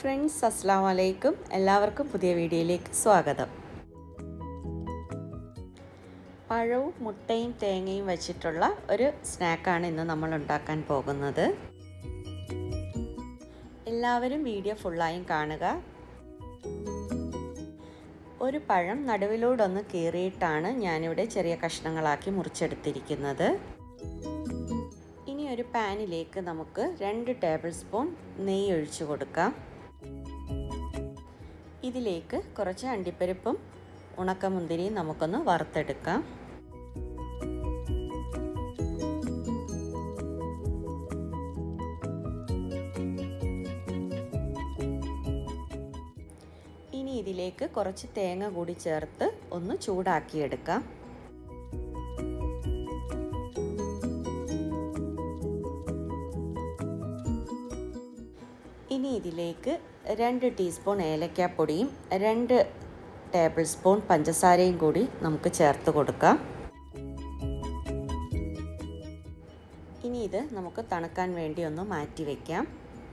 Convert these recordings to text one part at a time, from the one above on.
friends അസ്സാം വലൈക്കും എല്ലാവർക്കും പുതിയ വീഡിയോയിലേക്ക് സ്വാഗതം പഴവും മുട്ടയും തേങ്ങയും വെച്ചിട്ടുള്ള ഒരു സ്നാക്കാണ് ഇന്ന് നമ്മൾ ഉണ്ടാക്കാൻ പോകുന്നത് എല്ലാവരും വീഡിയോ ഫുള്ളായും കാണുക ഒരു പഴം നടുവിലൂടൊന്ന് കീറിയിട്ടാണ് ഞാനിവിടെ ചെറിയ കഷ്ണങ്ങളാക്കി മുറിച്ചെടുത്തിരിക്കുന്നത് ഇനി ഒരു പാനിലേക്ക് നമുക്ക് രണ്ട് ടേബിൾ സ്പൂൺ നെയ്യ് ഒഴിച്ചു കൊടുക്കാം ഇതിലേക്ക് കുറച്ച് അണ്ടിപ്പരിപ്പും ഉണക്കമുന്തിരിയും നമുക്കൊന്ന് വറുത്തെടുക്കാം ഇനി ഇതിലേക്ക് കുറച്ച് തേങ്ങ കൂടി ചേർത്ത് ഒന്ന് ചൂടാക്കിയെടുക്കാം ഇനി ഇതിലേക്ക് രണ്ട് ടീസ്പൂൺ ഏലക്കാപ്പൊടിയും രണ്ട് ടേബിൾ സ്പൂൺ പഞ്ചസാരയും കൂടി നമുക്ക് ചേർത്ത് കൊടുക്കാം ഇനി ഇത് നമുക്ക് തണുക്കാൻ വേണ്ടി ഒന്ന് മാറ്റി വയ്ക്കാം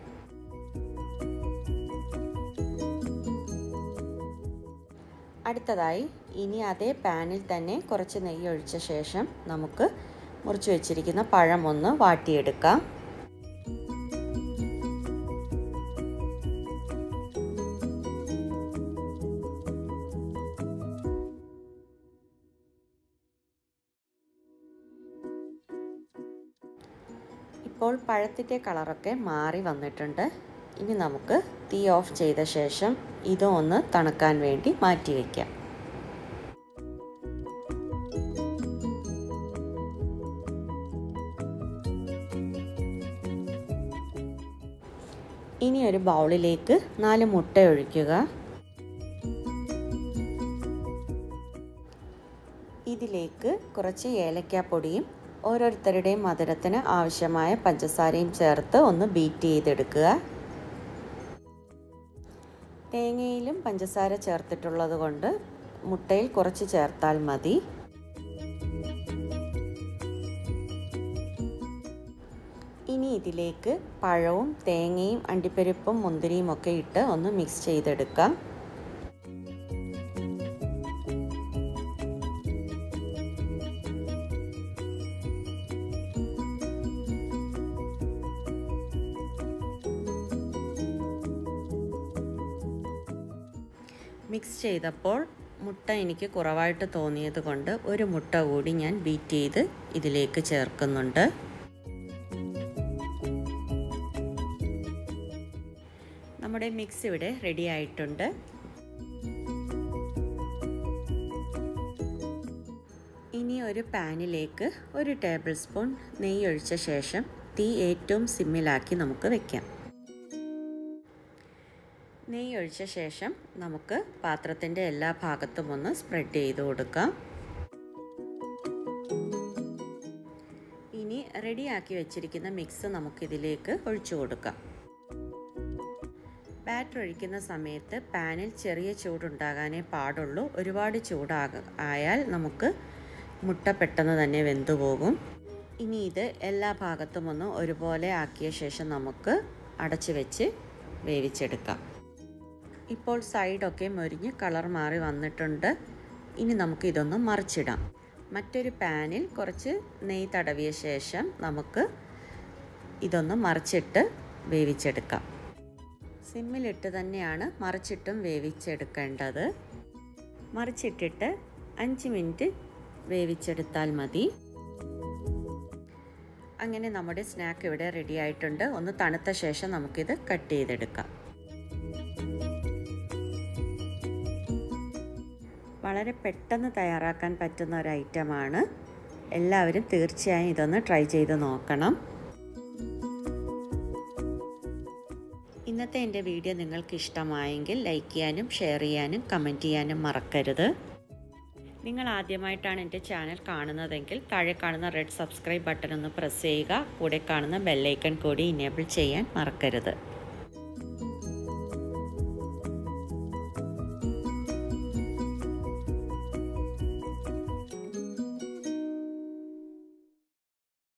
അടുത്തതായി ഇനി അതേ പാനിൽ തന്നെ കുറച്ച് നെയ്യ് ഒഴിച്ച ശേഷം നമുക്ക് മുറിച്ച് വെച്ചിരിക്കുന്ന പഴം ഒന്ന് വാട്ടിയെടുക്കാം ഇപ്പോൾ പഴത്തിൻ്റെ കളറൊക്കെ മാറി വന്നിട്ടുണ്ട് ഇനി നമുക്ക് തീ ഓഫ് ചെയ്ത ശേഷം ഇതും ഒന്ന് തണുക്കാൻ വേണ്ടി മാറ്റി വയ്ക്കാം ഇനി ഒരു ബൗളിലേക്ക് നാല് മുട്ട ഒഴിക്കുക ഇതിലേക്ക് കുറച്ച് ഏലക്കാപ്പൊടിയും ഓരോരുത്തരുടെയും മധുരത്തിന് ആവശ്യമായ പഞ്ചസാരയും ചേർത്ത് ഒന്ന് ബീറ്റ് ചെയ്തെടുക്കുക തേങ്ങയിലും പഞ്ചസാര ചേർത്തിട്ടുള്ളത് കൊണ്ട് മുട്ടയിൽ കുറച്ച് ചേർത്താൽ മതി ഇനി ഇതിലേക്ക് പഴവും തേങ്ങയും അണ്ടിപ്പരിപ്പും മുന്തിരിയും ഒക്കെ ഇട്ട് ഒന്ന് മിക്സ് ചെയ്തെടുക്കാം മിക്സ് ചെയ്തപ്പോൾ മുട്ട എനിക്ക് കുറവായിട്ട് തോന്നിയത് കൊണ്ട് ഒരു മുട്ട കൂടി ഞാൻ ബീറ്റ് ചെയ്ത് ഇതിലേക്ക് ചേർക്കുന്നുണ്ട് നമ്മുടെ മിക്സ് ഇവിടെ റെഡി ആയിട്ടുണ്ട് ഇനി ഒരു പാനിലേക്ക് ഒരു ടേബിൾ സ്പൂൺ നെയ്യ് ഒഴിച്ച ശേഷം തീ ഏറ്റവും സിമ്മിലാക്കി നമുക്ക് വെക്കാം നെയ്യ് ഒഴിച്ച ശേഷം നമുക്ക് പാത്രത്തിൻ്റെ എല്ലാ ഭാഗത്തും ഒന്ന് സ്പ്രെഡ് ചെയ്ത് കൊടുക്കാം ഇനി റെഡിയാക്കി വെച്ചിരിക്കുന്ന മിക്സ് നമുക്കിതിലേക്ക് ഒഴിച്ചു കൊടുക്കാം ബാറ്റർ ഒഴിക്കുന്ന സമയത്ത് പാനിൽ ചെറിയ ചൂടുണ്ടാകാനേ പാടുള്ളൂ ഒരുപാട് ചൂടാക ആയാൽ നമുക്ക് മുട്ട പെട്ടെന്ന് തന്നെ വെന്തു പോകും ഇനി ഇത് എല്ലാ ഭാഗത്തും ഒന്ന് ഒരുപോലെ ആക്കിയ ശേഷം നമുക്ക് അടച്ചു വെച്ച് വേവിച്ചെടുക്കാം ഇപ്പോൾ സൈഡൊക്കെ മൊരിഞ്ഞ് കളർ മാറി വന്നിട്ടുണ്ട് ഇനി നമുക്ക് ഇതൊന്ന് മറിച്ചിടാം മറ്റൊരു പാനിൽ കുറച്ച് നെയ്യ് തടവിയ ശേഷം നമുക്ക് ഇതൊന്ന് മറിച്ചിട്ട് വേവിച്ചെടുക്കാം സിമ്മിലിട്ട് തന്നെയാണ് മറിച്ചിട്ടും വേവിച്ചെടുക്കേണ്ടത് മറിച്ചിട്ടിട്ട് അഞ്ച് മിനിറ്റ് വേവിച്ചെടുത്താൽ മതി അങ്ങനെ നമ്മുടെ സ്നാക്ക് ഇവിടെ റെഡി ആയിട്ടുണ്ട് ഒന്ന് തണുത്ത ശേഷം നമുക്കിത് കട്ട് ചെയ്തെടുക്കാം വളരെ പെട്ടെന്ന് തയ്യാറാക്കാൻ പറ്റുന്ന ഒരു ഐറ്റമാണ് എല്ലാവരും തീർച്ചയായും ഇതൊന്ന് ട്രൈ ചെയ്ത് നോക്കണം ഇന്നത്തെ എൻ്റെ വീഡിയോ നിങ്ങൾക്ക് ഇഷ്ടമായെങ്കിൽ ലൈക്ക് ചെയ്യാനും ഷെയർ ചെയ്യാനും കമൻറ്റ് ചെയ്യാനും മറക്കരുത് നിങ്ങൾ ആദ്യമായിട്ടാണ് എൻ്റെ ചാനൽ കാണുന്നതെങ്കിൽ താഴെ കാണുന്ന റെഡ് സബ്സ്ക്രൈബ് ബട്ടൺ ഒന്ന് പ്രസ് ചെയ്യുക കൂടെ കാണുന്ന ബെല്ലൈക്കൺ കൂടി ഇനേബിൾ ചെയ്യാൻ മറക്കരുത്